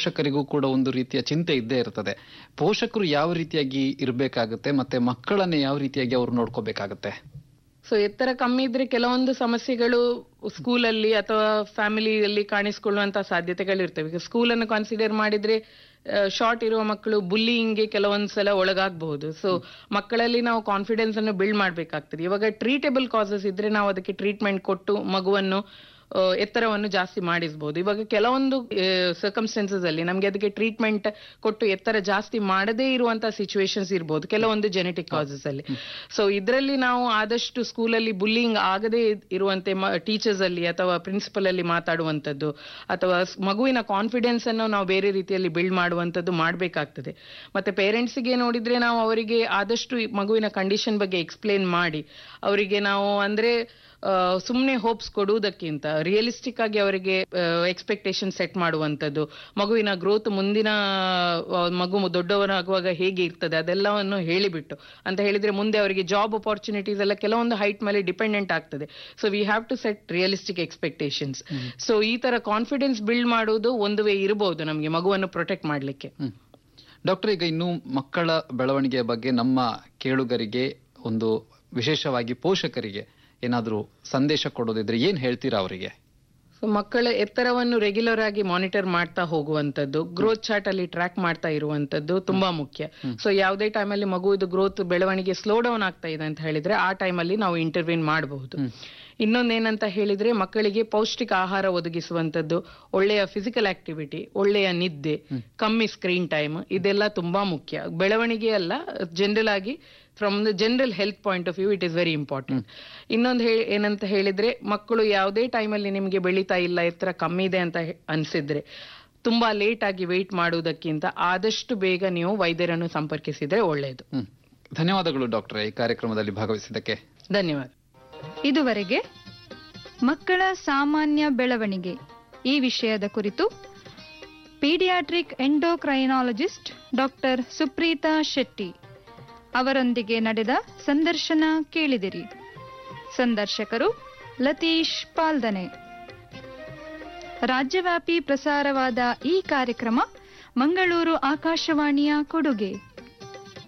ಪೋಷಕರಿಗೂ ಕೂಡ ಒಂದು ರೀತಿಯ ಚಿಂತೆ ಇದ್ದೇ ಇರ್ತದೆ ಪೋಷಕರು ಯಾವ ರೀತಿಯಾಗಿ ಇರಬೇಕಾಗುತ್ತೆ ಮತ್ತೆ ಮಕ್ಕಳನ್ನ ಯಾವ ರೀತಿಯಾಗಿ ಅವ್ರು ನೋಡ್ಕೋಬೇಕಾಗತ್ತೆ ಸೊ ಎತ್ತರ ಕಮ್ಮಿ ಇದ್ರೆ ಕೆಲವೊಂದು ಸಮಸ್ಯೆಗಳು ಸ್ಕೂಲಲ್ಲಿ ಅಥವಾ ಫ್ಯಾಮಿಲಿಯಲ್ಲಿ ಕಾಣಿಸಿಕೊಳ್ಳುವಂತ ಸಾಧ್ಯತೆಗಳು ಇರ್ತವೆ ಈಗ ಸ್ಕೂಲನ್ನು ಕನ್ಸಿಡರ್ ಮಾಡಿದ್ರೆ ಶಾರ್ಟ್ ಇರುವ ಮಕ್ಕಳು ಬುಲ್ಲಿಂಗ್ಗೆ ಕೆಲವೊಂದು ಸಲ ಒಳಗಾಗಬಹುದು ಸೊ ಮಕ್ಕಳಲ್ಲಿ ನಾವು ಕಾನ್ಫಿಡೆನ್ಸ್ ಅನ್ನು ಬಿಲ್ಡ್ ಮಾಡ್ಬೇಕಾಗ್ತದೆ ಇವಾಗ ಟ್ರೀಟೇಬಲ್ ಕಾಸಸ್ ಇದ್ರೆ ನಾವು ಅದಕ್ಕೆ ಟ್ರೀಟ್ಮೆಂಟ್ ಕೊಟ್ಟು ಮಗುವನ್ನು ಆ, ಎತ್ತರವನ್ನು ಜಾಸ್ತಿ ಮಾಡಿಸಬಹುದು ಇವಾಗ ಕೆಲವೊಂದು ಸರ್ಕಮ್ಸ್ಟೆನ್ಸಸ್ ಅಲ್ಲಿ ನಮ್ಗೆ ಅದಕ್ಕೆ ಟ್ರೀಟ್ಮೆಂಟ್ ಕೊಟ್ಟು ಎತ್ತರ ಜಾಸ್ತಿ ಮಾಡದೇ ಇರುವಂತಹ ಸಿಚುವೇಶನ್ಸ್ ಇರ್ಬೋದು ಕೆಲವೊಂದು ಜೆನೆಟಿಕ್ ಕಾಸಸ್ ಅಲ್ಲಿ ಸೊ ಇದರಲ್ಲಿ ನಾವು ಆದಷ್ಟು ಸ್ಕೂಲಲ್ಲಿ ಬುಲ್ಲಿಂಗ್ ಆಗದೇ ಇರುವಂತೆ ಟೀಚರ್ಸ್ ಅಲ್ಲಿ ಅಥವಾ ಪ್ರಿನ್ಸಿಪಲ್ ಅಲ್ಲಿ ಮಾತಾಡುವಂತದ್ದು ಅಥವಾ ಸ್- ಮಗುವಿನ ಕಾನ್ಫಿಡೆನ್ಸ್ ಅನ್ನು ನಾವು ಬೇರೆ ರೀತಿಯಲ್ಲಿ ಬಿಲ್ಡ್ ಮಾಡುವಂತದ್ದು ಮಾಡಬೇಕಾಗ್ತದೆ ಮತ್ತೆ ಪೇರೆಂಟ್ಸ್ ಗೆ ನೋಡಿದ್ರೆ ನಾವು ಅವರಿಗೆ ಆದಷ್ಟು ಈ ಮಗುವಿನ ಕಂಡೀಷನ್ ಬಗ್ಗೆ ಎಕ್ಸ್ಪ್ಲೇನ್ ಮಾಡಿ ಅವರಿಗೆ ನಾವು ಅಂದ್ರೆ ಸುಮ್ಮನೆ ಹೋಪ್ಸ್ ಕೊಡುವುದಕ್ಕಿಂತ ರಿಯಲಿಸ್ಟಿಕ್ ಆಗಿ ಅವರಿಗೆ ಎಕ್ಸ್ಪೆಕ್ಟೇಷನ್ ಸೆಟ್ ಮಾಡುವಂಥದ್ದು ಮಗುವಿನ ಗ್ರೋತ್ ಮುಂದಿನ ಆ, ಮಗು ದೊಡ್ಡವನಾಗುವಾಗ ಹೇಗೆ ಇರ್ತದೆ ಅದೆಲ್ಲವನ್ನು ಹೇಳಿಬಿಟ್ಟು ಅಂತ ಹೇಳಿದ್ರೆ ಮುಂದೆ ಅವರಿಗೆ ಜಾಬ್ ಅಪಾರ್ಚುನಿಟೀಸ್ ಎಲ್ಲ ಕೆಲವೊಂದು ಹೈಟ್ ಮೇಲೆ ಡಿಪೆಂಡೆಂಟ್ ಆಗ್ತದೆ so we have to set realistic expectations so ಈ ತರ ಕಾನ್ಫಿಡೆನ್ಸ್ ಬಿಲ್ಡ್ ಮಾಡುವುದು ಒಂದು ವೇ ಇರಬಹುದು ನಮಗೆ ಮಗುವನ್ನು ಪ್ರೊಟೆಕ್ಟ್ ಮಾಡ್ಲಿಕ್ಕೆ ಹ್ಮ್ ಡಾಕ್ಟರ್ ಈಗ ಇನ್ನು ಮಕ್ಕಳ ಬೆಳವಣಿಗೆಯ ಬಗ್ಗೆ ನಮ್ಮ ಕೇಳುಗರಿಗೆ ಒಂದು ವಿಶೇಷವಾಗಿ ಪೋಷಕರಿಗೆ ಏನಾದ್ರೂ ಸಂದೇಶ ಕೊಡೋದಿದ್ರೆ ಏನ್ ಹೇಳ್ತೀರಾ ಅವರಿಗೆ ಸೊ ಮಕ್ಕಳ ಎತ್ತರವನ್ನು ರೆಗ್ಯುಲರ್ ಆಗಿ ಮಾನಿಟರ್ ಮಾಡ್ತಾ ಹೋಗುವಂತದ್ದು ಗ್ರೋತ್ ಚಾರ್ಟ್ ಅಲ್ಲಿ ಟ್ರ್ಯಾಕ್ ಮಾಡ್ತಾ ಇರುವಂತದ್ದು ತುಂಬಾ ಮುಖ್ಯ ಸೊ ಯಾವುದೇ ಟೈಮಲ್ಲಿ ಮಗುವಿದು ಗ್ರೋತ್ ಬೆಳವಣಿಗೆ ಸ್ಲೋ ಡೌನ್ ಆಗ್ತಾ ಇದೆ ಅಂತ ಹೇಳಿದ್ರೆ ಆ ಟೈಮಲ್ಲಿ ನಾವು ಇಂಟರ್ವ್ಯೂನ್ ಮಾಡಬಹುದು ಇನ್ನೊಂದೇನಂತ ಹೇಳಿದ್ರೆ ಮಕ್ಕಳಿಗೆ ಪೌಷ್ಟಿಕ ಆಹಾರ ಒದಗಿಸುವಂತದ್ದು ಒಳ್ಳೆಯ ಫಿಸಿಕಲ್ ಆಕ್ಟಿವಿಟಿ ಒಳ್ಳೆಯ ನಿದ್ದೆ ಕಮ್ಮಿ ಸ್ಕ್ರೀನ್ ಟೈಮ್ ಇದೆಲ್ಲ ತುಂಬಾ ಮುಖ್ಯ ಬೆಳವಣಿಗೆ ಅಲ್ಲ ಜನರಲ್ ಆಗಿ from the general health point of view it is very important ಇನ್ನೊಂದು ಹೇ ಏನಂತ ಹೇಳಿದ್ರೆ ಮಕ್ಕಳು ಯಾವುದೇ ಟೈಮಲ್ಲಿ ನಿಮಗೆ ಬೆಳೀತಾ ಇಲ್ಲ ಎತ್ತರ ಕಮ್ಮಿ ಇದೆ ಅಂತ ಹೆ- ಅನ್ಸಿದ್ರೆ ತುಂಬಾ ಲೇಟ್ ಆಗಿ ವೆಯ್ಟ್ ಮಾಡುವುದಕ್ಕಿಂತ ಆದಷ್ಟು ಬೇಗ ನೀವು ವೈದ್ಯರನ್ನು ಸಂಪರ್ಕಿಸಿದ್ರೆ ಒಳ್ಳೆಯದು ಹ್ಮ್ ಧನ್ಯವಾದಗಳು ಡಾಕ್ಟರ್ ಈ ಕಾರ್ಯಕ್ರಮದಲ್ಲಿ ಭಾಗವಹಿಸಿದ್ದಕ್ಕೆ ಧನ್ಯವಾದ ಇದುವರೆಗೆ ಮಕ್ಕಳ ಸಾಮಾನ್ಯ ಬೆಳವಣಿಗೆ ಈ ವಿಷಯದ ಕುರಿತು pediatric endocrinologist doctor Supreetha Shetty ಅವರೊಂದಿಗೆ ನಡೆದ ಸಂದರ್ಶನ ಕೇಳಿದಿರಿ ಸಂದರ್ಶಕರು ಲತೀಶ್ ಪಾಲ್ದನೆ ರಾಜ್ಯವ್ಯಾಪಿ ಪ್ರಸಾರವಾದ ಈ ಕಾರ್ಯಕ್ರಮ ಮಂಗಳೂರು ಆಕಾಶವಾಣಿಯ ಕೊಡುಗೆ